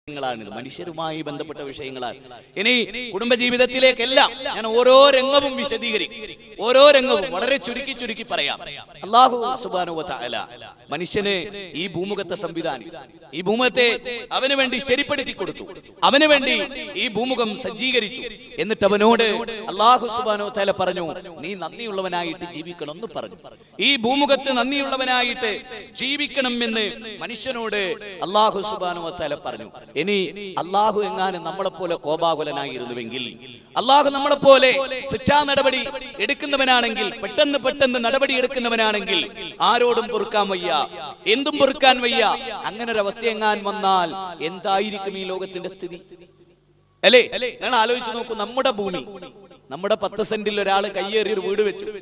വിഷയങ്ങളാണ് മനുഷ്യരുമായി ബന്ധപ്പെട്ട വിഷയങ്ങളാണ് ഇനി കുടുംബജീവിതത്തിലേക്കെല്ലാം ഞാൻ ഓരോ രംഗവും വിശദീകരിക്കും ഓരോ രംഗവും വളരെ ചുരുക്കി ചുരുക്കി പറയാം അള്ളാഹു സുബാനു തആല മനുഷ്യന് ഈ ഭൂമുഖത്തെ സംവിധാനിച്ചു ഈ ഭൂമുഖത്തെ അവന് വേണ്ടി ശരിപ്പെടുത്തി കൊടുത്തു അവന് വേണ്ടി ഈ ഭൂമുഖം സജ്ജീകരിച്ചു എന്നിട്ട് അവനോട് അള്ളാഹു സുബാനോ തല പറഞ്ഞു നീ നന്ദിയുള്ളവനായിട്ട് ജീവിക്കണം എന്ന് പറഞ്ഞു ഈ ഭൂമുഖത്ത് നന്ദിയുള്ളവനായിട്ട് ജീവിക്കണം എന്ന് മനുഷ്യനോട് അള്ളാഹു സുബാനോ തല പറഞ്ഞു ഇനി അള്ളാഹു എങ്ങാനും നമ്മളെ പോലെ കോപാകുലനായിരുന്നുവെങ്കിൽ അള്ളാഹു നമ്മളെ പോലെ ശിക്ഷാ നടപടി എടുക്കുന്നവനാണെങ്കിൽ പെട്ടെന്ന് പെട്ടെന്ന് നടപടി എടുക്കുന്നവനാണെങ്കിൽ ആരോടും പൊറുക്കാൻ വയ്യ എന്തും പൊറുക്കാൻ വയ്യ അങ്ങനെ ഒരു അവസ്ഥ എങ്ങാൻ വന്നാൽ എന്തായിരിക്കും ഈ ലോകത്തിന്റെ സ്ഥിതി അല്ലേ നിങ്ങൾ ആലോചിച്ച് നോക്കൂ നമ്മുടെ ഭൂമി നമ്മുടെ പത്ത് സെന്റിൽ ഒരാൾ കയ്യേറി ഒരു വീട് വെച്ചു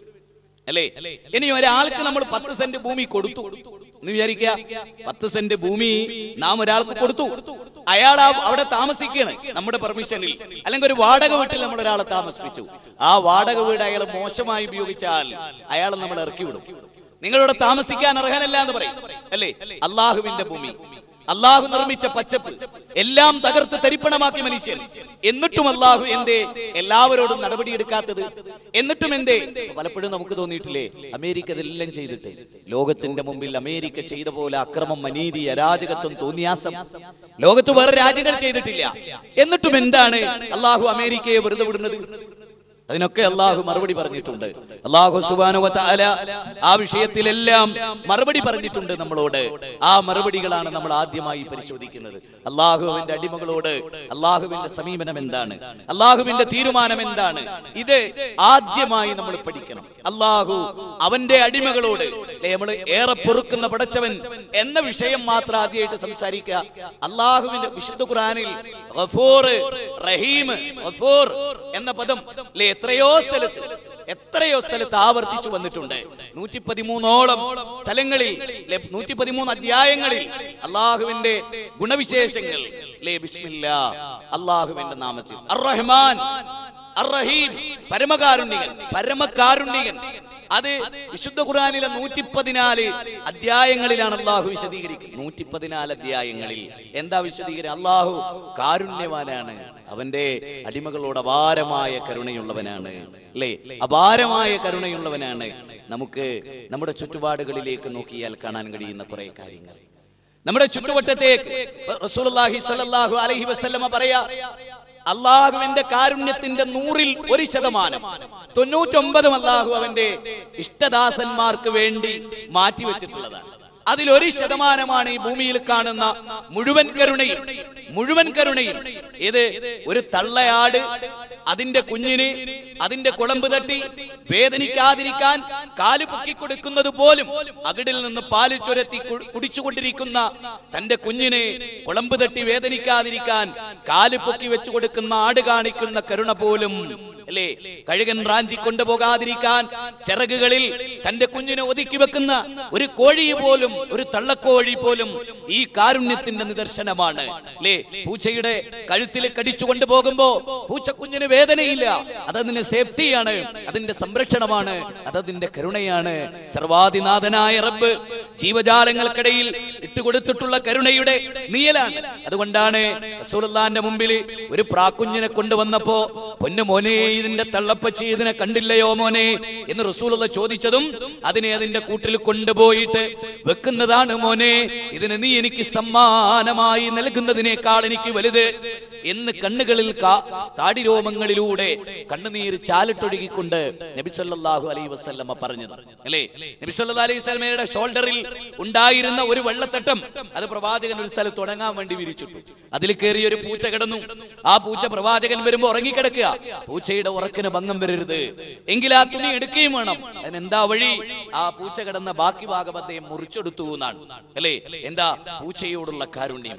അല്ലേ ഇനി ഒരാൾക്ക് നമ്മൾ പത്ത് സെന്റ് ഭൂമി കൊടുത്തു എന്ന് വിചാരിക്കുക പത്ത് സെന്റ് ഭൂമി നാം ഒരാൾക്ക് കൊടുത്തു അയാൾ ആ- അവിടെ താമസിക്കുകയാണ് നമ്മുടെ പെർമിഷനിൽ അല്ലെങ്കിൽ ഒരു വാടക വീട്ടിൽ നമ്മൾ ഒരാളെ താമസിപ്പിച്ചു ആ വാടക വീട് അയാൾ മോശമായി ഉപയോഗിച്ചാൽ അയാൾ നമ്മൾ ഇറക്കി വിടും നിങ്ങളിവിടെ താമസിക്കാൻ അർഹനല്ല എന്ന് പറയും അല്ലേ അള്ളാഹുവിന്റെ ഭൂമി അള്ളാഹു നിർമ്മിച്ച പച്ചപ്പ് എല്ലാം തകർത്ത് തരിപ്പണമാക്കി മനുഷ്യൻ എന്നിട്ടും അള്ളാഹു എന്തേ എല്ലാവരോടും നടപടിയെടുക്കാത്തത് എന്നിട്ടും എന്തേ പലപ്പോഴും നമുക്ക് തോന്നിയിട്ടില്ലേ അമേരിക്ക ഇതെല്ലാം ചെയ്തിട്ട് ലോകത്തിന്റെ മുമ്പിൽ അമേരിക്ക ചെയ്ത പോലെ അക്രമം അനീതി അരാജകത്വം തോന്നിയാസം ലോകത്ത് വേറെ രാജ്യങ്ങൾ ചെയ്തിട്ടില്ല എന്നിട്ടും എന്താണ് അള്ളാഹു അമേരിക്കയെ വെറുതെ വിടുന്നത് അതിനൊക്കെ അള്ളാഹു മറുപടി പറഞ്ഞിട്ടുണ്ട് അള്ളാഹു സുബാനുവ തആല ആ വിഷയത്തിലെല്ലാം മറുപടി പറഞ്ഞിട്ടുണ്ട് നമ്മളോട് ആ മറുപടികളാണ് നമ്മൾ ആദ്യമായി പരിശോധിക്കുന്നത് അള്ളാഹുവിന്റെ അടിമകളോട് അള്ളാഹുവിന്റെ സമീപനം എന്താണ് അള്ളാഹുവിന്റെ തീരുമാനം എന്താണ് ഇത് ആദ്യമായി നമ്മൾ പഠിക്കണം അള്ളാഹു അവന്റെ അടിമകളോട് നമ്മൾ ഏറെ പൊറുക്കുന്ന പടച്ചവൻ എന്ന വിഷയം മാത്രം ആദ്യമായിട്ട് സംസാരിക്കുക അള്ളാഹുവിന്റെ വിശുദ്ധ ഖുറാനിൽ ഗഫൂർ റഹീം ഗഫൂർ എന്ന പദം അല്ലെ എത്രയോ സ്ഥലത്ത് എത്രയോ സ്ഥലത്ത് ആവർത്തിച്ചു വന്നിട്ടുണ്ട് നൂറ്റി പതിമൂന്നോളം സ്ഥലങ്ങളിൽ നൂറ്റി പതിമൂന്ന് അധ്യായങ്ങളിൽ അള്ളാഹുവിന്റെ ഗുണവിശേഷങ്ങൾ ലേ ബിസ്മില്ല അള്ളാഹുവിന്റെ നാമത്തിൽ അർ റഹ്മാൻ അർ റഹീം പരമകാരുണ്യകൻ പരമകാരുണ്യകൻ അത് വിശുദ്ധ ഖുർആനിലെ നൂറ്റി പതിനാല് അധ്യായങ്ങളിലാണ് അള്ളാഹു വിശദീകരിക്കുന്നത് നൂറ്റി പതിനാല് അധ്യായങ്ങളിൽ എന്താ വിശദീകരിക്കുക അള്ളാഹു കാരുണ്യവാനാണ് അവന്റെ അടിമകളോട് അപാരമായ കരുണയുള്ളവനാണ് അല്ലേ അപാരമായ കരുണയുള്ളവനാണ് നമുക്ക് നമ്മുടെ ചുറ്റുപാടുകളിലേക്ക് നോക്കിയാൽ കാണാൻ കഴിയുന്ന കുറെ കാര്യങ്ങൾ നമ്മുടെ ചുറ്റുവട്ടത്തേക്ക് റസൂലുള്ളാഹി സ്വല്ലല്ലാഹു അലൈഹി വസല്ലമ പറയാ അള്ളാഹുവിന്റെ കാരുണ്യത്തിന്റെ നൂറിൽ ഒരു ശതമാനം തൊണ്ണൂറ്റൊമ്പതും അള്ളാഹു അവന്റെ ഇഷ്ടദാസന്മാർക്ക് വേണ്ടി മാറ്റിവെച്ചിട്ടുള്ളതാണ് അതിലൊരു ശതമാനമാണ് ഈ ഭൂമിയിൽ കാണുന്ന മുഴുവൻ കരുണയും മുഴുവൻ കരുണയും ഇത് ഒരു തള്ളയാട് അതിന്റെ കുഞ്ഞിന് അതിന്റെ കുളമ്പ് തട്ടി വേദനിക്കാതിരിക്കാൻ കാല് പൊക്കി കൊടുക്കുന്നത് പോലും അകിടിൽ നിന്ന് പാല് ചുരത്തി കു- കുടിച്ചുകൊണ്ടിരിക്കുന്ന തന്റെ കുഞ്ഞിനെ കുളമ്പ് തട്ടി വേദനിക്കാതിരിക്കാൻ കാല് പൊക്കി വെച്ചു കൊടുക്കുന്ന ആട് കാണിക്കുന്ന കരുണ പോലും അല്ലേ കഴുകൻ റാഞ്ചി കൊണ്ടുപോകാതിരിക്കാൻ ചിറകുകളിൽ തന്റെ കുഞ്ഞിനെ ഒതുക്കി വെക്കുന്ന ഒരു കോഴി പോലും ഒരു തള്ളക്കോഴി പോലും ഈ കാരുണ്യത്തിന്റെ നിദർശനമാണ് അല്ലേ പൂച്ചയുടെ കഴുത്തിൽ കടിച്ചു കൊണ്ടുപോകുമ്പോ പൂച്ചക്കുഞ്ഞിന് വേദനയില്ല അതതിന് സേഫ്റ്റിയാണ് അതിന്റെ സംരക്ഷണമാണ് അതതിന്റെ കരുണയാണ് സർവാധിനാഥനായ റബ്ബ് ജീവജാലങ്ങൾക്കിടയിൽ ഇട്ടുകൊടുത്തിട്ടുള്ള കരുണയുടെ നീയലാണ് അതുകൊണ്ടാണ് റസൂലുള്ളാന്റെ മുമ്പിൽ ഒരു പ്രാക്കുഞ്ഞിനെ കൊണ്ടുവന്നപ്പോ പൊന്നു മോനെ ഇതിന്റെ തള്ളപ്പച്ചി ഇതിനെ കണ്ടില്ലയോ മോനെ എന്ന് റസൂലുള്ള ചോദിച്ചതും അതിനെ അതിന്റെ കൂട്ടിൽ കൊണ്ടുപോയിട്ട് വെക്കുന്നതാണ് മോനെ ഇതിന് നീ എനിക്ക് സമ്മാനമായി നൽകുന്നതിനേക്കാൾ എനിക്ക് വലുത് എന്ന് കണ്ണുകളിൽ കാ- താടിരോമങ്ങളിലൂടെ കണ്ണുനീർ ചാലിട്ടൊഴുകിക്കൊണ്ട് നബി സല്ലല്ലാഹു അലൈഹി വസല്ലമ പറഞ്ഞത് അല്ലേ നബി സല്ലല്ലാഹു അലൈഹി വസല്ലമയുടെ ഷോൾഡറിൽ ഉണ്ടായിരുന്ന ഒരു വെള്ളത്തട്ടം അത് പ്രവാചകൻ ഒരു സ്ഥലത്ത് തുടങ്ങാൻ വേണ്ടി വിരിച്ചിട്ടു അതിൽ കയറി ഒരു പൂച്ച കിടന്നു ആ പൂച്ച പ്രവാചകൻ വരുമ്പോ ഉറങ്ങിക്കിടക്കുക പൂച്ചയുടെ ഉറക്കിന് ഭംഗം വരരുത് എങ്കിൽ ആ തുണി എടുക്കുകയും വേണം അതിനെന്താ വഴി ആ പൂച്ച കിടന്ന ബാക്കി ഭാഗം അദ്ദേഹം മുറിച്ചെടുത്തു എന്നാണ് അല്ലേ എന്താ പൂച്ചയോടുള്ള കാരുണ്യം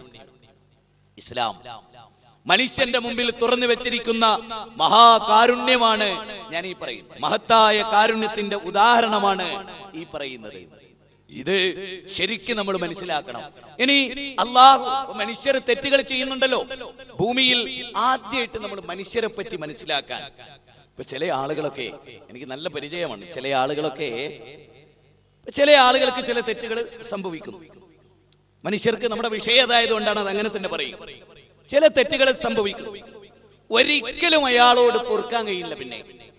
ഇസ്ലാം മനുഷ്യന്റെ മുമ്പിൽ തുറന്നു വെച്ചിരിക്കുന്ന മഹാകാരുണ്യമാണ് ഞാൻ ഈ പറയുന്നത് മഹത്തായ കാരുണ്യത്തിന്റെ ഉദാഹരണമാണ് ഈ പറയുന്നത് ഇത് ശരിക്കും നമ്മൾ മനസ്സിലാക്കണം ഇനി അള്ളാഹു മനുഷ്യർ തെറ്റുകൾ ചെയ്യുന്നുണ്ടല്ലോ ഭൂമിയിൽ ആദ്യമായിട്ട് നമ്മൾ മനുഷ്യരെ പറ്റി മനസ്സിലാക്കാൻ ഇപ്പൊ ചില ആളുകളൊക്കെ എനിക്ക് നല്ല പരിചയമാണ് ചില ആളുകളൊക്കെ ചില ആളുകൾക്ക് ചില തെറ്റുകൾ സംഭവിക്കുന്നു മനുഷ്യർക്ക് നമ്മുടെ വിഷയം അതായതുകൊണ്ടാണ് അത് അങ്ങനെ തന്നെ പറയും ചില തെറ്റുകൾ സംഭവിക്കും ഒരിക്കലും അയാളോട് പൊറുക്കാൻ കഴിയില്ല പിന്നെ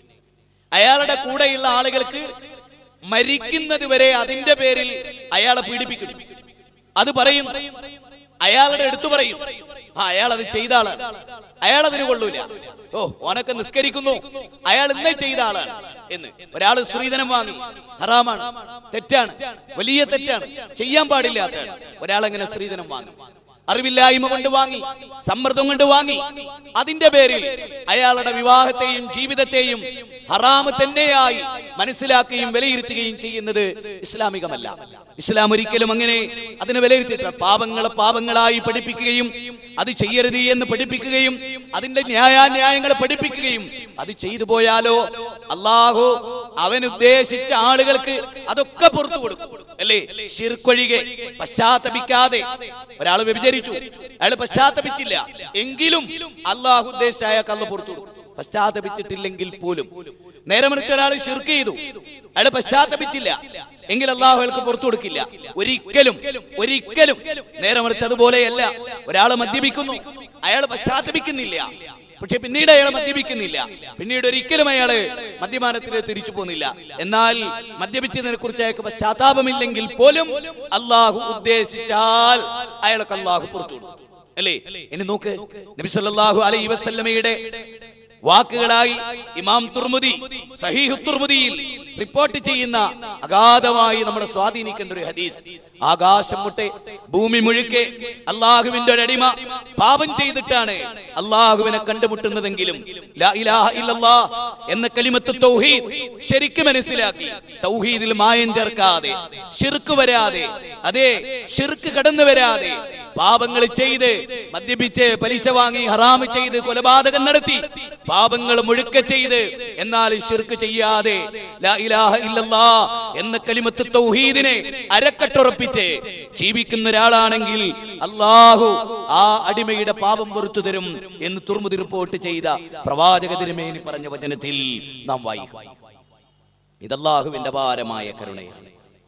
അയാളുടെ കൂടെയുള്ള ആളുകൾക്ക് മരിക്കുന്നത് വരെ അതിന്റെ പേരിൽ അയാളെ പീഡിപ്പിക്കുന്നു അത് പറയും അയാളുടെ എടുത്തു പറയും ആ അയാൾ അത് ചെയ്ത ആളാണ് അയാൾ അതിന് കൊള്ളൂല ഓ ഓനൊക്കെ നിസ്കരിക്കുന്നു അയാൾ ഇന്നേ ചെയ്ത ആളാണ് എന്ന് ഒരാൾ സ്ത്രീധനം വാങ്ങി ഹറാമാണ് തെറ്റാണ് വലിയ തെറ്റാണ് ചെയ്യാൻ പാടില്ലാത്തതാണ് ഒരാൾ അങ്ങനെ സ്ത്രീധനം വാങ്ങി അറിവില്ലായ്മ കൊണ്ട് വാങ്ങി സമ്മർദ്ദം കൊണ്ട് വാങ്ങി അതിന്റെ പേരിൽ അയാളുടെ വിവാഹത്തെയും ജീവിതത്തെയും ഹറാമ് തന്നെയായി മനസ്സിലാക്കുകയും വിലയിരുത്തുകയും ചെയ്യുന്നത് ഇസ്ലാമികമല്ല ഇസ്ലാം ഒരിക്കലും അങ്ങനെ അതിനെ വിലയിരുത്തിയിട്ടില്ല പാപങ്ങളെ പാപങ്ങളായി പഠിപ്പിക്കുകയും അത് ചെയ്യരുത് എന്ന് പഠിപ്പിക്കുകയും അതിന്റെ ന്യായാന്യായങ്ങളെ പഠിപ്പിക്കുകയും അത് ചെയ്തു പോയാലോ അള്ളാഹു അവൻ ഉദ്ദേശിച്ച ആളുകൾക്ക് അതൊക്കെ പുറത്തു കൊടുക്കും അല്ലേ ശിർക്കൊഴികെ പശ്ചാത്തപിക്കാതെ ഒരാൾ വ്യഭിചരിച്ചു അയാൾ പശ്ചാത്തപിച്ചില്ല എങ്കിലും അള്ളാഹു ഉദ്ദേശിച്ച അയാൾക്ക് അള്ള പുറത്തു കൊടുക്കും പശ്ചാത്തപിച്ചിട്ടില്ലെങ്കിൽ പോലും നേരെ മറിച്ച് ഒരാൾ ഷിർക്ക് ചെയ്തു അയാൾ പശ്ചാത്തപിച്ചില്ല എങ്കിൽ അള്ളാഹു അയാൾക്ക് പുറത്തു കൊടുക്കില്ല ഒരിക്കലും ഒരിക്കലും നേരെ മറിച്ച് അതുപോലെയല്ല ഒരാൾ മദ്യപിക്കുന്നു അയാൾ പശ്ചാത്തപിക്കുന്നില്ല പക്ഷെ പിന്നീട് അയാൾ മദ്യപിക്കുന്നില്ല പിന്നീട് ഒരിക്കലും അയാള് മദ്യപാനത്തിൽ തിരിച്ചു പോകുന്നില്ല എന്നാൽ മദ്യപിച്ചതിനെ കുറിച്ച് അയാൾക്ക് പശ്ചാത്താപമില്ലെങ്കിൽ പോലും അള്ളാഹു ഉദ്ദേശിച്ചാൽ അയാൾക്ക് അള്ളാഹു പുറത്തു കൊടുക്കും അല്ലേ ഇനി നോക്ക് നബി സല്ലല്ലാഹു അലൈഹി വസല്ലമയുടെ വാക്കുകളായി ഇമാം തുർമുദി സഹീഹ് തുർമുദിയിൽ റിപ്പോർട്ട് ചെയ്യുന്ന അഗാധമായി നമ്മളെ സ്വാധീനിക്കേണ്ട ഒരു ഹദീസ് ആകാശം മുട്ടെ ഭൂമി മുഴുക്കെ അള്ളാഹുവിന്റെ ഒരടിമ പാപം ചെയ്തിട്ടാണ് അള്ളാഹുവിനെ കണ്ടുമുട്ടുന്നതെങ്കിലും ലാ ഇലാഹ ഇല്ലല്ലാ എന്ന കലിമത്ത് തൗഹീദ് ശരിക്കും മനസ്സിലാക്കി തൗഹീദിൽ മായം ചേർക്കാതെ ഷിർക്ക് വരാതെ അതെ ഷിർക്ക് കടന്നു വരാതെ പാപങ്ങൾ ചെയ്ത് മദ്യപിച്ച് പലിശ വാങ്ങി ഹറാമ് ചെയ്ത് കൊലപാതകം നടത്തി പാപങ്ങൾ മുഴുക്ക ചെയ്ത് എന്നാൽ ഷിർക്ക് ചെയ്യാതെ ലാ ഇലാഹ ഇല്ലല്ലാ എന്ന കലിമത്ത് തൗഹീദിനെ അരക്കട്ടുറപ്പിച്ച് ജീവിക്കുന്ന ഒരാളാണെങ്കിൽ അള്ളാഹു ആ അടിമയുടെ പാപം പൊറത്തു തരും എന്ന് തുറമുതി റിപ്പോർട്ട് ചെയ്ത പ്രവാചക തിരുമേനി പറഞ്ഞ വചനത്തിൽ നാം വായിക്കും ഇതല്ലാഹുവിന്റെ ഭാരമായ കരുണയാണ്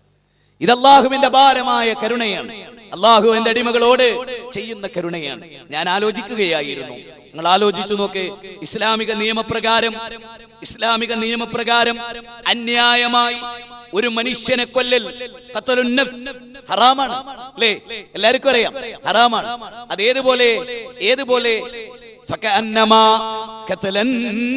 ഇത് അള്ളാഹുവിന്റെ ഭാരമായ കരുണയാണ് അള്ളാഹു എന്റെ അടിമകളോട് ചെയ്യുന്ന കരുണയാണ് ഞാൻ ആലോചിക്കുകയായിരുന്നു നിങ്ങൾ ആലോചിച്ചു നോക്ക് ഇസ്ലാമിക നിയമപ്രകാരം ഇസ്ലാമിക നിയമപ്രകാരം അന്യായമായി ഒരു മനുഷ്യനെ കൊല്ലൽ ഖത്ലുൻ നഫ്സ് ഹറാമാണ് അല്ലേ എല്ലാവർക്കും അറിയാം ഹറാമാണ് അത് ഏതുപോലെ ഏതുപോലെ ഫകഅന്നമാ ഖത്ലൻ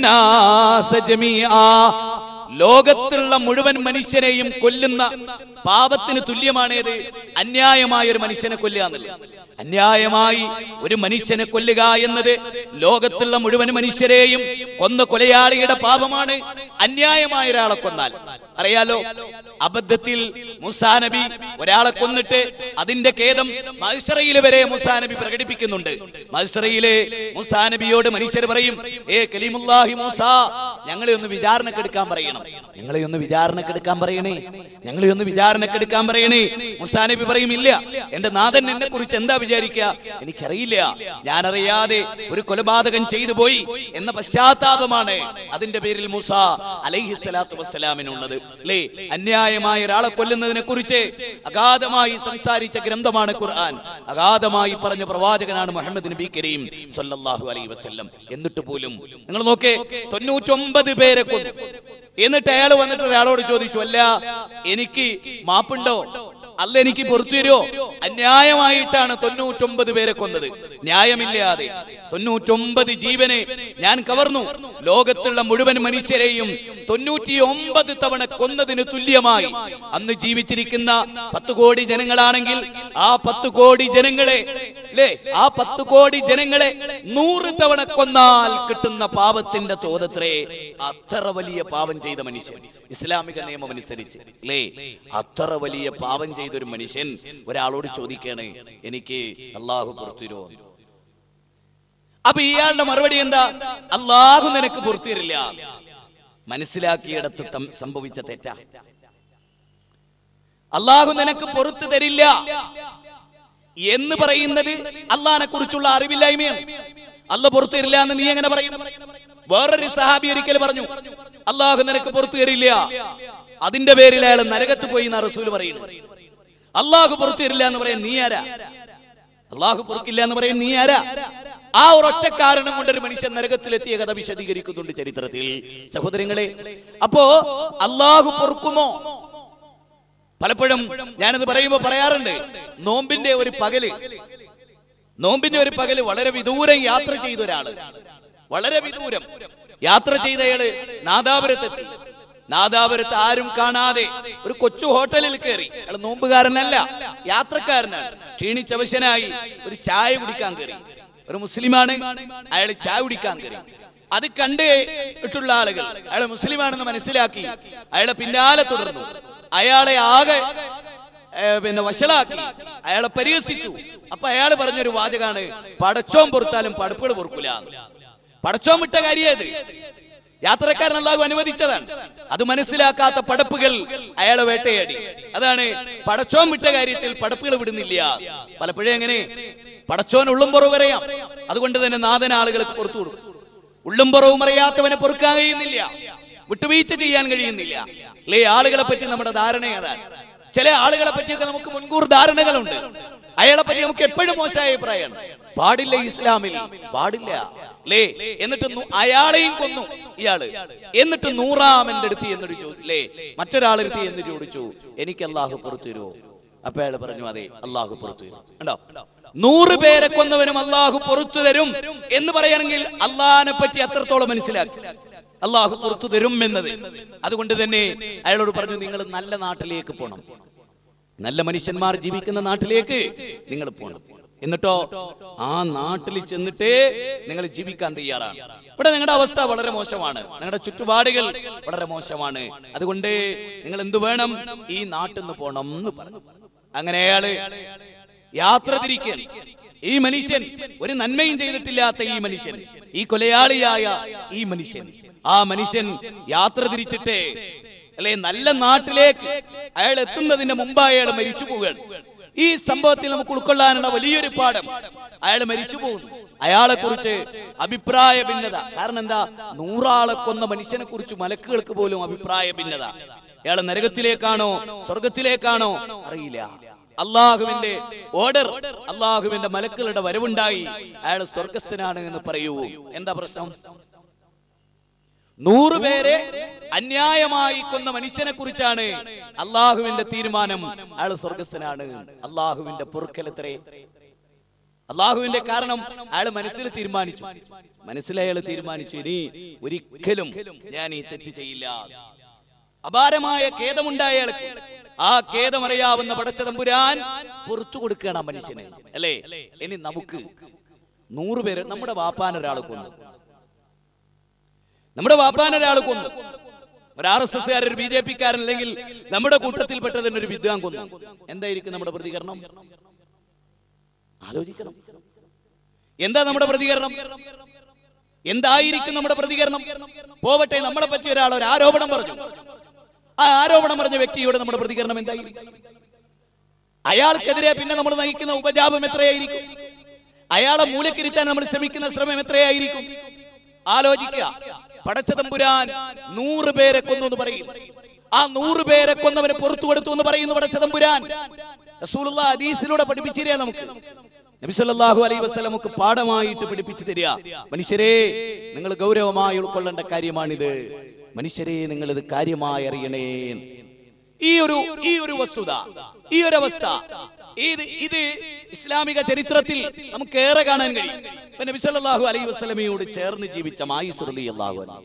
നാസ ജമീആ ലോകത്തുള്ള മുഴുവൻ മനുഷ്യരെയും കൊല്ലുന്ന പാപത്തിന് തുല്യമാണേത് അന്യായമായ ഒരു മനുഷ്യനെ കൊല്ലുക എന്നുള്ളത് അന്യായമായി ഒരു മനുഷ്യനെ കൊല്ലുക എന്നത് ലോകത്തുള്ള മുഴുവൻ മനുഷ്യരെയും കൊന്ന കൊലയാളിയുടെ പാപമാണ് അന്യായമായ ഒരാളെ കൊന്നാൽ അറിയാലോ അബദ്ധത്തിൽ മുസാ നബി ഒരാളെ കൊന്നിട്ട് അതിന്റെ ഖേദം മത്സറയിൽ വരെ മുസാ നബി പ്രകടിപ്പിക്കുന്നുണ്ട് മത്സറയിലെ മുസാ നബിയോട് മനുഷ്യർ പറയും ഏ കലീമുല്ലാഹി മൂസ ഞങ്ങളെ ഒന്ന് വിചാരണക്കെടുക്കാൻ പറയണം ഞങ്ങളെ ഒന്ന് വിചാരണക്കെടുക്കാൻ പറയണേ ഞങ്ങളെ ഒന്ന് വിചാരണക്കെടുക്കാൻ പറയണേ മുസാ നബി പറയും ഇല്ല എന്റെ നാഥൻ എന്നെ കുറിച്ച് എന്താ വിചാരിക്കുക എനിക്കറിയില്ല ഞാൻ അറിയാതെ ഒരു കൊലപാതകം ചെയ്തു പോയി എന്ന പശ്ചാത്താപമാണ് അതിന്റെ പേരിൽ മുസ അലൈഹി സ്വലാത്തു വസ്സലാമിനുള്ളത് അല്ലേ അന്യായമായ ഒരാളെ കൊല്ലുന്നതിനെ കുറിച്ച് അഗാധമായി സംസാരിച്ച ഗ്രന്ഥമാണ് ഖുർആൻ അഗാധമായി പറഞ്ഞ പ്രവാചകനാണ് മുഹമ്മദ് നബി കരീം സല്ലല്ലാഹു അലൈഹി വസല്ലം എന്നിട്ട് പോലും നിങ്ങൾ നോക്കേ തൊണ്ണൂറ്റൊമ്പത് പേരെ കൊന്നു എന്നിട്ട് അയാൾ വന്നിട്ട് ഒരാളോട് ചോദിച്ചു അല്ല എനിക്ക് മാപ്പുണ്ടോ അല്ല എനിക്ക് പുറത്തു തരുമോ അന്യായമായിട്ടാണ് തൊണ്ണൂറ്റൊമ്പത് പേരെ കൊന്നത് ന്യായമില്ലാതെ തൊണ്ണൂറ്റൊമ്പത് ജീവനെ ഞാൻ കവർന്നു ലോകത്തുള്ള മുഴുവൻ മനുഷ്യരെയും തൊണ്ണൂറ്റി ഒമ്പത് തവണ കൊന്നതിന് തുല്യമായി അന്ന് ജീവിച്ചിരിക്കുന്ന പത്ത് കോടി ജനങ്ങളാണെങ്കിൽ ആ പത്ത് കോടി ജനങ്ങളെ അല്ലേ ആ പത്ത് കോടി ജനങ്ങളെ നൂറ് തവണ കൊന്നാൽ കിട്ടുന്ന പാപത്തിന്റെ തോതത്രേ അത്ര വലിയ പാപം ചെയ്ത മനുഷ്യൻ ഇസ്ലാമിക നിയമം അനുസരിച്ച് അല്ലേ അത്ര വലിയ പാപം ചെയ്ത ഒരു മനുഷ്യൻ ഒരാളോട് ചോദിക്കാണ് എനിക്ക് അള്ളാഹു പുറത്തുരോ അപ്പൊ ഇയാളുടെ മറുപടി എന്താ അള്ളാഹു നിനക്ക് പുറത്തു തരില്ല മനസ്സിലാക്കിയിടത്ത് തം- സംഭവിച്ച തെറ്റാ അള്ളാഹു നിനക്ക് പുറത്തു തരില്ല എന്ന് പറയുന്നത് അള്ളാഹിനെ കുറിച്ചുള്ള അറിവില്ലായ്മയാണ് അല്ല പുറത്തു തരില്ല എന്ന് നീ എങ്ങനെ പറയും വേറൊരു സഹാബി ഒരിക്കൽ പറഞ്ഞു അള്ളാഹു നിനക്ക് പുറത്തു തരില്ല അതിന്റെ പേരിൽ അയാൾ നരകത്ത് പോയി എന്നാ റസൂൽ പറയുന്നു അള്ളാഹു പുറത്തു തരില്ല എന്ന് പറയാൻ നീ ആരാ അള്ളാഹു പൊറുക്കില്ല എന്ന് പറയും നീ ആരാ ആ ഒരൊറ്റ കാരണം കൊണ്ട് ഒരു മനുഷ്യൻ നരകത്തിലെത്തിയ കഥ വിശദീകരിക്കുന്നുണ്ട് ചരിത്രത്തിൽ സഹോദരങ്ങളെ അപ്പോ അള്ളാഹു പൊറുക്കുമോ പലപ്പോഴും ഞാനത് പറയുമ്പോ പറയാറുണ്ട് നോമ്പിന്റെ ഒരു പകല് നോമ്പിന്റെ ഒരു പകല് വളരെ വിദൂരം യാത്ര ചെയ്ത ഒരാള് വളരെ വിദൂരം യാത്ര ചെയ്ത അയാള് നാദാപുരത്തെത്തി നാദാപുരത്ത് ആരും കാണാതെ ഒരു കൊച്ചു ഹോട്ടലിൽ കയറി അയാൾ നോമ്പുകാരനല്ല യാത്രക്കാരനാണ് ക്ഷീണിച്ചവശനായി ഒരു ചായ കുടിക്കാൻ കയറി ഒരു മുസ്ലിമാണ് അയാൾ ചായ കുടിക്കാൻ കയറി അത് കണ്ട് ഇട്ടുള്ള ആളുകൾ അയാൾ മുസ്ലിമാണെന്ന് മനസ്സിലാക്കി അയാളെ പിന്നാലെ തുടർന്നു അയാളെ ആകെ ഏ, പിന്നെ വഷളാക്കി അയാളെ പരിഹസിച്ചു അപ്പൊ അയാൾ പറഞ്ഞൊരു വാചകാണ് പടച്ചോൻ പൊറുത്താലും പടപ്പുകൾ പൊറുക്കൂല പടച്ചോൻ വിട്ട കാര്യേത് യാത്രക്കാരൻ അല്ലാഹു അനുവദിച്ചതാണ് അത് മനസ്സിലാക്കാത്ത പടപ്പുകൾ അയാളെ വേട്ടയാടി അതാണ് പടച്ചോൻ വിട്ട കാര്യത്തിൽ പടപ്പുകൾ വിടുന്നില്ല പലപ്പോഴും എങ്ങനെ പടച്ചോൻ ഉള്ളും പുറവ് അറിയാം അതുകൊണ്ട് തന്നെ നാഥൻ ആളുകൾക്ക് പുറത്തു കൊടുക്കും ഉള്ളും പുറവും അറിയാത്തവനെ പൊറുക്കാൻ കഴിയുന്നില്ല വിട്ടുവീഴ്ച ചെയ്യാൻ കഴിയുന്നില്ല അല്ലേ ആളുകളെ പറ്റി നമ്മുടെ ധാരണ അതാണ് ചില ആളുകളെ പറ്റിയൊക്കെ നമുക്ക് മുൻകൂർ ധാരണകളുണ്ട് അയാളെ പറ്റി നമുക്ക് എപ്പോഴും മോശമായ അഭിപ്രായമാണ് പാടില്ല ഇസ്ലാമിൽ പാടില്ല ലേ എന്നിട്ട് നു- അയാളെയും കൊന്നു ഇയാള് എന്നിട്ട് നൂറാമന്റെ അടുത്ത് എന്നൊരു ചോദിച്ചു ലേ മറ്റൊരാളെടുത്ത് എന്ന് ചോദിച്ചു എനിക്ക് അള്ളാഹു പുറത്തു തരുമോ അപ്പൊ അയാൾ പറഞ്ഞു അതെ അള്ളാഹു പുറത്തു തരും ഉണ്ടോ നൂറ് പേരെ കൊന്നവനും അള്ളാഹു പുറത്തു തരും എന്ന് പറയുകയാണെങ്കിൽ അള്ളാഹിനെ പറ്റി അത്രത്തോളം മനസ്സിലാക്കി അള്ളാഹു പുറത്തു തരും എന്നത് അതുകൊണ്ട് തന്നെ അയാളോട് പറഞ്ഞു നിങ്ങൾ നല്ല നാട്ടിലേക്ക് പോകണം നല്ല മനുഷ്യന്മാർ ജീവിക്കുന്ന നാട്ടിലേക്ക് നിങ്ങൾ പോകണം എന്നിട്ടോ ആ നാട്ടിൽ ചെന്നിട്ട് നിങ്ങൾ ജീവിക്കാൻ തയ്യാറാണ് ഇവിടെ നിങ്ങളുടെ അവസ്ഥ വളരെ മോശമാണ് നിങ്ങളുടെ ചുറ്റുപാടുകൾ വളരെ മോശമാണ് അതുകൊണ്ട് നിങ്ങൾ എന്തു വേണം ഈ നാട്ടിൽ നിന്ന് പോണം എന്ന് പറഞ്ഞു അങ്ങനെ അയാള് യാത്ര തിരിക്കൽ ഈ മനുഷ്യൻ ഒരു നന്മയും ചെയ്തിട്ടില്ലാത്ത ഈ മനുഷ്യൻ ഈ കൊലയാളിയായ ഈ മനുഷ്യൻ ആ മനുഷ്യൻ യാത്ര തിരിച്ചിട്ട് അല്ലെ നല്ല നാട്ടിലേക്ക് അയാൾ എത്തുന്നതിന് മുമ്പ് അയാൾ മരിച്ചു പോവുകയാണ് ഈ സംഭവത്തിൽ നമുക്ക് ഉൾക്കൊള്ളാനുള്ള വലിയൊരു പാഠം അയാൾ മരിച്ചു പോകുന്നു അയാളെ കുറിച്ച് അഭിപ്രായ ഭിന്നത കാരണം എന്താ നൂറാളെ കൊന്ന മനുഷ്യനെ കുറിച്ച് മലക്കുകൾക്ക് പോലും അഭിപ്രായ ഭിന്നത അയാൾ നരകത്തിലേക്കാണോ സ്വർഗത്തിലേക്കാണോ അറിയില്ല അള്ളാഹുവിന്റെ ഓർഡർ അള്ളാഹുവിന്റെ മലക്കുകളുടെ വരവുണ്ടായി അയാൾ സ്വർഗസ്ഥനാണ് എന്ന് പറയൂ എന്താ പ്രശ്നം നൂറുപേരെ അന്യായമായി കൊന്ന മനുഷ്യനെ കുറിച്ചാണ് അള്ളാഹുവിന്റെ തീരുമാനം അയാൾ സ്വർഗസ്ഥനാണ് അള്ളാഹുവിന്റെ പൊറുക്കലത്രേ അള്ളാഹുവിന്റെ കാരണം അയാൾ മനസ്സിൽ തീരുമാനിച്ചു മനസ്സിൽ അയാൾ തീരുമാനിച്ചു ഇനി ഒരിക്കലും ഞാൻ ഈ തെറ്റ് ചെയ്യില്ല അപാരമായ ഖേദമുണ്ടായ അയാൾക്ക് ആ ഖേദമറിയാവുന്ന പടച്ച തമ്പുരാൻ പുറത്തു കൊടുക്കുകയാണ് ആ മനുഷ്യന് അല്ലേ ഇനി നമുക്ക് നൂറുപേര് നമ്മുടെ വാപ്പാൻ ഒരാൾ കൊന്നു നമ്മുടെ വാപ്പാൻ ഒരാൾ കൊന്നു ഒരു ആർ എസ് എസ് ഒരു ബി ജെ പിക്കാരൻ അല്ലെങ്കിൽ നമ്മുടെ കൂട്ടത്തിൽപ്പെട്ടതിന് ഒരു വിദ്വാൻ കൊന്നു എന്തായിരിക്കും നമ്മുടെ പ്രതികരണം ആലോചിക്കണം എന്താ നമ്മുടെ പ്രതികരണം എന്തായിരിക്കും നമ്മുടെ പ്രതികരണം പോവട്ടെ നമ്മളെ പറ്റി ഒരാൾ ഒരു ആരോപണം പറഞ്ഞു ആ ആരോപണം പറഞ്ഞ വ്യക്തിയോട് നമ്മുടെ പ്രതികരണം എന്തായിരിക്കും അയാൾക്കെതിരെ പിന്നെ നമ്മൾ നയിക്കുന്ന ഉപജാപം എത്രയായിരിക്കും അയാളെ മൂലക്കിരുത്താൻ നമ്മൾ ശ്രമിക്കുന്ന ശ്രമം എത്രയായിരിക്കും ആലോചിക്കുക പടച്ചതമ്പുരാൻ നൂറ് പേരെ കൊന്നു എന്ന് പറയും ആ നൂറ് പേരെ കൊന്നവന് പുറത്തു കൊടുത്തു എന്ന് പറയുന്നു പടച്ചതമ്പുരാൻ റസൂലുള്ള ഹദീസിലൂടെ പഠിപ്പിച്ചിരിക നമുക്ക് നബി സല്ലല്ലാഹു അലൈഹി വസല്ലം നമുക്ക് പാഠമായിട്ട് പഠിപ്പിച്ചു തരിക മനുഷ്യരെ നിങ്ങൾ ഗൗരവമായി ഉൾക്കൊള്ളേണ്ട കാര്യമാണിത് മനുഷ്യരെ നിങ്ങൾ ഇത് കാര്യമായി അറിയണേ ഈ ഒരു ഈ ഒരു വസ്തുത ഈ ഒരു അവസ്ഥ ഇത് ഇത് ഇസ്ലാമിക ചരിത്രത്തിൽ നമുക്ക് ഏറെ കാണാൻ കഴിയും ഇപ്പൊ നബി സല്ലല്ലാഹു അലൈഹി വസല്ലമയോട് ചേർന്ന് ജീവിച്ച മായിസ് റളിയല്ലാഹു അൻഹു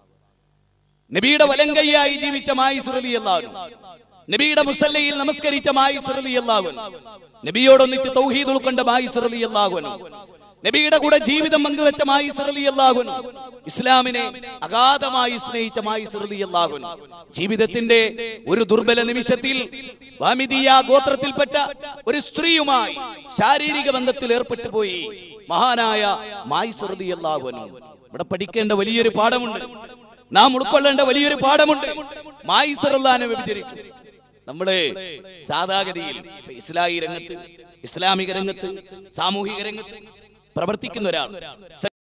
നബിയുടെ വലങ്കയ്യായി ജീവിച്ച മായിസ് റളിയല്ലാഹു അൻഹു നബിയുടെ മുസല്ലയിൽ നമസ്കരിച്ച മായിസ് റളിയല്ലാഹു അൻഹു നബിയോടൊന്നിച്ച് തൗഹീദ് ഉൾക്കൊണ്ട മായിസ് റളിയല്ലാഹു അൻഹു നബിയുടെ കൂടെ ജീവിതം പങ്കുവെച്ച മായിസ് റളിയല്ലാഹു അൻഹു ഇസ്ലാമിനെ അഗാധമായി സ്നേഹിച്ച മായിസ് റളിയല്ലാഹു അൻഹു ജീവിതത്തിന്റെ ഒരു ദുർബല നിമിഷത്തിൽ വാമിദിയ ഗോത്രത്തിൽപ്പെട്ട ഒരു സ്ത്രീയുമായി ശാരീരിക ബന്ധത്തിൽ ഏർപ്പെട്ടു പോയി മഹാനായ മായിസ് റളിയല്ലാഹു അൻഹു ഇവിടെ പഠിക്കേണ്ട വലിയൊരു പാഠമുണ്ട് നാം ഉൾക്കൊള്ളേണ്ട വലിയൊരു പാഠമുണ്ട് മായിസറല്ലാനെ വ്യഭിചരിച്ചു നമ്മള് സാധാഗതിയിൽ ഇപ്പൊ ഇസ്ലാഹി രംഗത്ത് ഇസ്ലാമിക രംഗത്ത് സാമൂഹിക രംഗത്ത് പ്രവർത്തിക്കുന്ന ഒരാൾ